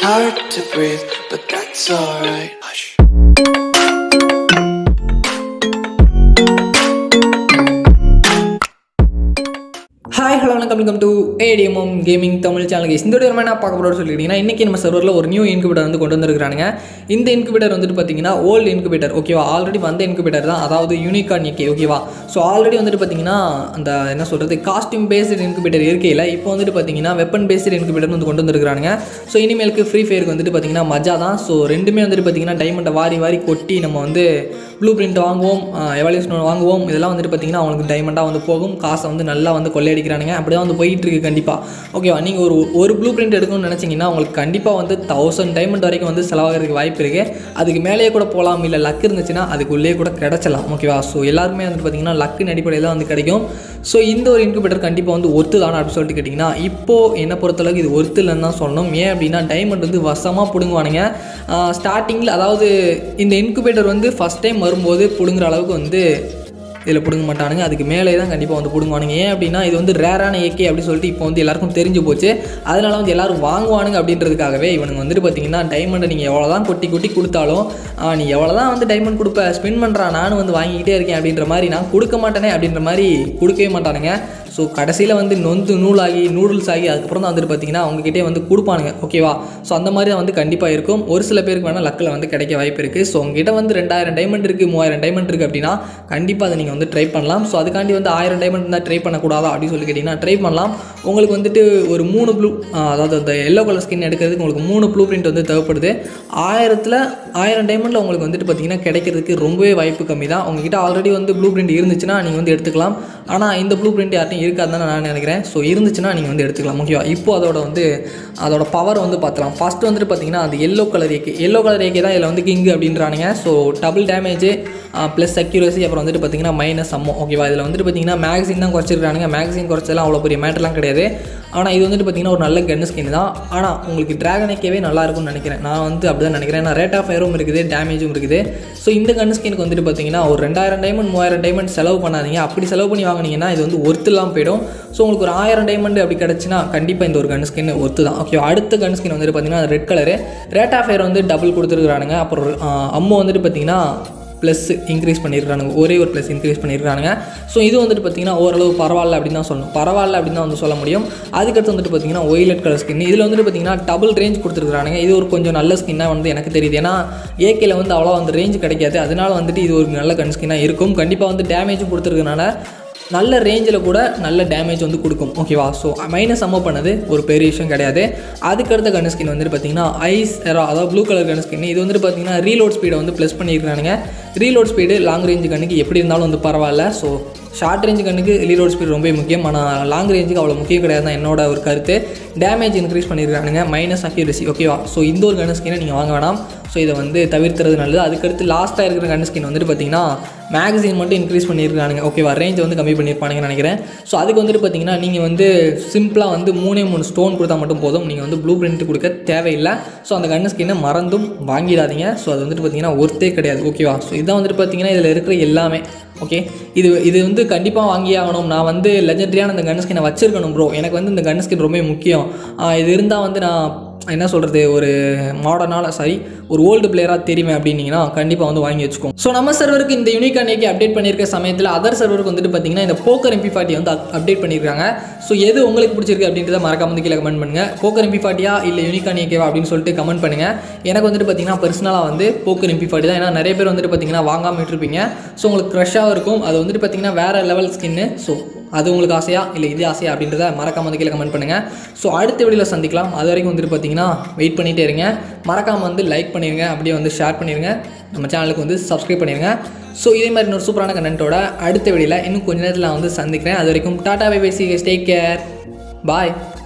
Hard to breathe, but that's alright. Hush. Hi hello வணக்கம் welcome to ATMM gaming Tamil channel guys இந்த video என்ன பார்க்க போகிறோம் சொல்லிட்டீங்கன்னா இன்றைக்கி நம்ம சர்வரில் ஒரு நியூ இன்குபேட்டர் வந்து கொண்டு வந்திருக்காங்க இந்த இன்குபேட்டர் வந்துட்டு பார்த்தீங்கன்னா ஓல்டு இன்குபேட்டர் ஓகேவா ஆல்ரெடி வந்த இன்குபேட்டர் தான் அதாவது யூனிகான் ஏகே ஓகேவா ஸோ ஆல்ரெடி வந்துட்டு பார்த்தீங்கன்னா அந்த என்ன சொல்கிறது காஸ்டியூம் பேஸ்டு இன்குபேட்டர் இருக்கையில் இப்போ வந்துட்டு பார்த்தீங்கன்னா வெப்பன் பேஸ்டு இன்குபேட்டர் வந்து கொண்டு வந்திருக்காங்க ஸோ இனிமேலுக்கு ஃப்ரீ ஃபயருக்கு வந்துட்டு பார்த்தீங்கன்னா மஜா தான் ஸோ ரெண்டுமே வந்துட்டு பார்த்தீங்கன்னா டைமண்டை வாரி வாரி கொட்டி நம்ம வந்து ப்ளூ பிரிண்ட் வாங்குவோம் எவாலுவேஷன் வாங்குவோம் இதெல்லாம் வந்துட்டு பார்த்தீங்கன்னா அவங்களுக்கு டைமண்டாக வந்து போகும் காசை வந்து நல்லா வந்து கொள்ளையடிக்கிறானுங்க அப்படி தான் வந்து போயிட்டு இருக்கு கண்டிப்பாக ஓகேவா நீங்கள் ஒரு ஒரு ப்ளூ பிரிண்ட் எடுக்கணும்னு நினச்சிங்கன்னா உங்களுக்கு கண்டிப்பாக வந்து தௌசண்ட் டைமண்ட் வரைக்கும் வந்து செலவாகிறதுக்கு வாய்ப்பு இருக்குது அதுக்கு மேலேயே கூட போகலாம் இல்லை லக் இருந்துச்சுன்னா அதுக்குள்ளேயே கூட கிடச்சலாம் ஓகேவா ஸோ எல்லாருமே வந்துட்டு பார்த்தீங்கன்னா லக்கின் அடிப்படையில் தான் வந்து கிடைக்கும் ஸோ இந்த ஒரு இன்குபேட்டர் கண்டிப்பாக வந்து ஒர்த்து தானே அப்படின்னு சொல்லிட்டு கேட்டிங்கன்னா இப்போது என்ன பொறுத்தளவுக்கு இது ஒர்த்து இல்லைன்னு தான் சொல்லணும் ஏன் அப்படின்னா டைமண்ட் வந்து வசமாக பிடுங்குவானுங்க ஸ்டார்டிங்கில் அதாவது இந்த இன்குபேட்டர் வந்து ஃபஸ்ட் டைம் வரும்போது பிடுங்குற அளவுக்கு வந்து இதில் பிடுங்க மாட்டானுங்க அதுக்கு மேலே தான் கண்டிப்பாக வந்து பிடுங்குவானுங்க ஏன் அப்படின்னா இது வந்து ரேரான ஏகே அப்படின்னு சொல்லிட்டு இப்போ வந்து எல்லாருக்கும் தெரிஞ்சு போச்சு அதனால வந்து எல்லாரும் வாங்குவானுங்க அப்படின்றதுக்காகவே இவனுங்க வந்துட்டு பார்த்தீங்கன்னா டைமண்டை நீங்கள் எவ்வளோ தான் கொட்டி கொட்டி கொடுத்தாலும் ஆ, நீ எவ்வளோ தான் வந்து டைமண்ட் கொடுப்ப ஸ்பெண்ட் பண்ணுறான் நானும் வந்து வாங்கிக்கிட்டே இருக்கேன் அப்படின்ற மாதிரி நான் கொடுக்க மாட்டேனே அப்படின்ற மாதிரி கொடுக்கவே மாட்டானுங்க ஸோ கடைசியில் வந்து நொந்து நூலாகி நூடுல்ஸ் ஆகி அதுக்கப்புறம் தான் வந்துட்டு பார்த்தீங்கன்னா அவங்ககிட்டே வந்து கொடுப்பானுங்க ஓகேவா ஸோ அந்த மாதிரி தான் வந்து கண்டிப்பாக இருக்கும் ஒரு சில பேருக்கு வேணால் லக்கில் வந்து கிடைக்க வாய்ப்பு இருக்குது ஸோ உங்ககிட்ட வந்து ரெண்டாயிரம் டைமண்ட் இருக்குது மூவாயிரம் டைமண்ட் இருக்குது அப்படின்னா கண்டிப்பாக அதை நீங்கள் வந்து ட்ரை பண்ணலாம் ஸோ அதுக்காண்டி வந்து ஆயிரம் டைமண்ட் இருந்தால் ட்ரை பண்ணக்கூடாதா அப்படின்னு சொல்லி கேட்டிங்கன்னா ட்ரை பண்ணலாம் உங்களுக்கு வந்துட்டு ஒரு மூணு ப்ளூ அதாவது அந்த எல்லோ கலர் ஸ்கின் எடுக்கிறதுக்கு உங்களுக்கு மூணு ப்ளூ பிரிண்ட் வந்து தேவைப்படுது ஆயிரத்தில் ஆயிரம் டைமண்டில் உங்களுக்கு வந்துட்டு பார்த்தீங்கன்னா கிடைக்கிறதுக்கு ரொம்பவே வாய்ப்பு கம்மி தான் உங்ககிட்ட ஆல்ரெடி வந்து ப்ளூ பிரிண்ட் இருந்துச்சுன்னா நீங்கள் வந்து எடுத்துக்கலாம் ஆனால் இந்த ப்ளூ பிரிண்ட் யார்ட்டையும் இருக்காதுன்னு நான் நினைக்கிறேன் ஸோ இருந்துச்சுன்னா நீங்கள் வந்து எடுத்துக்கலாம் ஓகேவா இப்போ அதோட வந்து அதோட பவர் வந்து பார்த்துலாம் ஃபஸ்ட்டு வந்துட்டு பார்த்தீங்கன்னா அது yellow colour AK yellow colour AK தான் இதில் வந்து கிங் அப்படின்றானுங்க so double damage plus accuracy அப்புறம் வந்துட்டு பார்த்தீங்கன்னா மைனஸ் அம்மோ ஓகேவா இதில் வந்துட்டு பார்த்தீங்கன்னா மேக்ஸின் தான் குறைச்சிருக்கானுங்க மேக்ஸின் குறைச்சலாம் அவ்வளோ பெரிய மேட்டர்லாம் கிடையாது ஆனால் இது வந்துட்டு பார்த்தீங்கன்னா ஒரு நல்ல கன்னு ஸ்கின் தான் ஆனால் உங்களுக்கு டிராகன் ஏகேவே நல்லா இருக்கும்னு நினைக்கிறேன் நான் வந்து அப்படி தான் நினைக்கிறேன் ஏன்னா ரேட் ஆஃப் ஃபயரும் இருக்குது டேமேஜும் இருக்குது ஸோ இந்த கன்னு ஸ்கினுக்கு வந்துட்டு பார்த்தீங்கன்னா ஒரு ரெண்டாயிரம் டைமண்ட் மூவாயிரம் டைமண்ட் செலவு பண்ணாதீங்க அப்படி செலவு பண்ணி வாங்குனீங்கன்னா இது வந்து ஒர்த்து இல்லாமல் போயிடும் ஸோ உங்களுக்கு ஒரு ஆயிரம் டைமண்ட் அப்படி கிடச்சுன்னா கண்டிப்பாக இந்த ஒரு கன் ஸ்கின் ஒர்த்து தான் ஓகே அடுத்த கன் ஸ்கின் வந்துட்டு பார்த்தீங்கன்னா red colour rate of fire வந்து டபுள் கொடுத்துருக்குறானுங்க அப்புறம் அம்மோ வந்துட்டு பார்த்தீங்கன்னா ப்ளஸ் இன்க்ரீஸ் பண்ணியிருக்கானுங்க ஒரே ஒரு ப்ளஸ் இன்க்ரீஸ் பண்ணியிருக்கானுங்க ஸோ இது வந்துட்டு பார்த்தீங்கன்னா ஓரளவு பரவாயில்ல அப்படின்னு தான் சொல்லணும் பரவாயில்ல அப்படின்னு தான் வந்து சொல்ல முடியும் அதுக்கடுத்து வந்துட்டு பார்த்தீங்கன்னா ஒயிலட் கலர் ஸ்கின் இதில் வந்துட்டு பார்த்தீங்கன்னா டபுள் ரேஞ்ச் கொடுத்துருக்கானுங்க இது ஒரு கொஞ்சம் நல்ல ஸ்கின்னாக வந்து எனக்கு தெரியுது ஏன்னா ஏகேல வந்து அவ்வளோ அந்த ரேஞ்ச் கிடைக்காது அதனால வந்துட்டு இது ஒரு நல்ல கன் ஸ்கின்னாக இருக்கும் கண்டிப்பாக வந்து டேமேஜும் கொடுத்துருக்கனால நல்ல ரேஞ்சில் கூட நல்ல டேமேஜ் வந்து கொடுக்கும் ஓகேவா ஸோ மைனஸ் அம்ம பண்ணது ஒரு பெரிய விஷயம் கிடையாது அதுக்கடுத்த கன் ஸ்கின் வந்துட்டு பார்த்தீங்கன்னா ஐஸ் எரா அதாவது ப்ளூ கலர் கன் ஸ்கின் இது வந்துட்டு பார்த்தீங்கன்னா ரீலோட் ஸ்பீடை வந்து ப்ளஸ் பண்ணியிருக்கானுங்க ரீலோட் ஸ்பீடு லாங் ரேஞ்சு கண்ணுக்கு எப்படி இருந்தாலும் வந்து பரவாயில்ல ஸோ ஷார்ட் ரேஞ்சு கண்ணுக்கு ரீலோட் ஸ்பீடு ரொம்ப முக்கியம் ஆனால் லாங் ரேஞ்சுக்கு அவ்வளோ முக்கியம் கிடையாது தான் என்னோட ஒரு கருத்து டேமேஜ் இன்க்ரீஸ் பண்ணியிருக்கானுங்க மைனஸ் அக்யூரசி ஓகேவா ஸோ இந்த ஒரு கன் ஸ்கினை நீங்கள் வாங்க வேணாம் ஸோ இதை வந்து தவிர்த்துறது நல்லது அதுக்கடுத்து லாஸ்ட்டாக இருக்கிற கன் ஸ்கின் வந்துட்டு பார்த்தீங்கன்னா மேகசின் மட்டும் இன்க்ரீஸ் பண்ணியிருக்கானுங்க ஓகேவா ரேஞ்ச் வந்து கம்மி பண்ணியிருப்பானுங்கன்னு நினைக்கிறேன் ஸோ அதுக்கு வந்துட்டு பார்த்தீங்கன்னா நீங்கள் வந்து சிம்பிளாக வந்து மூணே மூணு ஸ்டோன் கொடுத்தா மட்டும் போதும் நீங்கள் வந்து ப்ளூ பிரிண்ட் கொடுக்க தேவையில்லை ஸோ அந்த கன் ஸ்கின்னை மறந்தும் வாங்கிடாதீங்க ஸோ அது வந்துட்டு பார்த்தீங்கன்னா ஒர்த்தே கிடையாது ஓகேவா ஸோ இதான் வந்துட்டு பார்த்தீங்கன்னா இதில் இருக்கிற எல்லாமே ஓகே இது இது வந்து கண்டிப்பாக வாங்கி ஆகணும் நான் வந்து லெஜெண்டரியான அந்த கன் ஸ்கினை வச்சிருக்கணும் ப்ரோ எனக்கு வந்து இந்த கன் ஸ்கின் ரொம்ப முக்கியம் ஆஹ் இது இருந்தால் வந்து நான் என்ன சொல்கிறது ஒரு மாடர்னால சாரி ஒரு ஓல்டு பிளேயராக தெரியுமே அப்படின்னீங்கன்னா கண்டிப்பாக வந்து வாங்கி வச்சுக்கோங்க ஸோ நம்ம சர்வருக்கு இந்த யூனிக் அன்னைக்கு அப்டேட் பண்ணியிருக்க சமயத்தில் அதர் சர்வருக்கு வந்துட்டு பார்த்தீங்கன்னா இந்த போக்கர் எம்பி ஃபார்ட்டி வந்து அப்டேட் பண்ணியிருக்காங்க ஸோ எது உங்களுக்கு பிடிச்சிருக்கு அப்படின்றத மறக்காம வந்து கீழே கமெண்ட் பண்ணுங்கள் போக்கர் எம்பி ஃபார்ட்டியா இல்லை யூனிக் அன்னைக்கேவா அப்படின்னு சொல்லிட்டு கமெண்ட் பண்ணுங்கள் எனக்கு வந்துட்டு பார்த்தீங்கன்னா பர்சனலாக வந்து போக்கர் எம்பி ஃபார்ட்டி தான் ஏன்னா நிறைய பேர் வந்துட்டு பார்த்தீங்கன்னா வாங்காம விட்டுருப்பீங்க ஸோ உங்களுக்கு க்ரஷ்ஷாக இருக்கும் அது வந்துட்டு பார்த்தீங்கன்னா வேறு லெவல் ஸ்கின்னு ஸோ அது உங்களுக்கு ஆசையா இல்லை இது ஆசையா அப்படின்றத மறக்காம வந்து கீழே கமெண்ட் பண்ணுங்கள் ஸோ அடுத்த வீடியோவில் சந்திக்கலாம் அது வரைக்கும் வந்துட்டு பார்த்தீங்கன்னா வெயிட் பண்ணிகிட்டே இருங்க மறக்காமல் வந்து லைக் பண்ணிடுங்க அப்படியே வந்து ஷேர் பண்ணிடுங்க நம்ம சேனலுக்கு வந்து சப்ஸ்கிரைப் பண்ணிடுங்க ஸோ இதே மாதிரி இன்னொரு சூப்பரான கண்டென்ட்டோட அடுத்த வீடியோவில் இன்னும் கொஞ்ச நேரத்தில் நான் வந்து சந்திக்கிறேன் அது வரைக்கும் டாடா bye bye see take care பாய்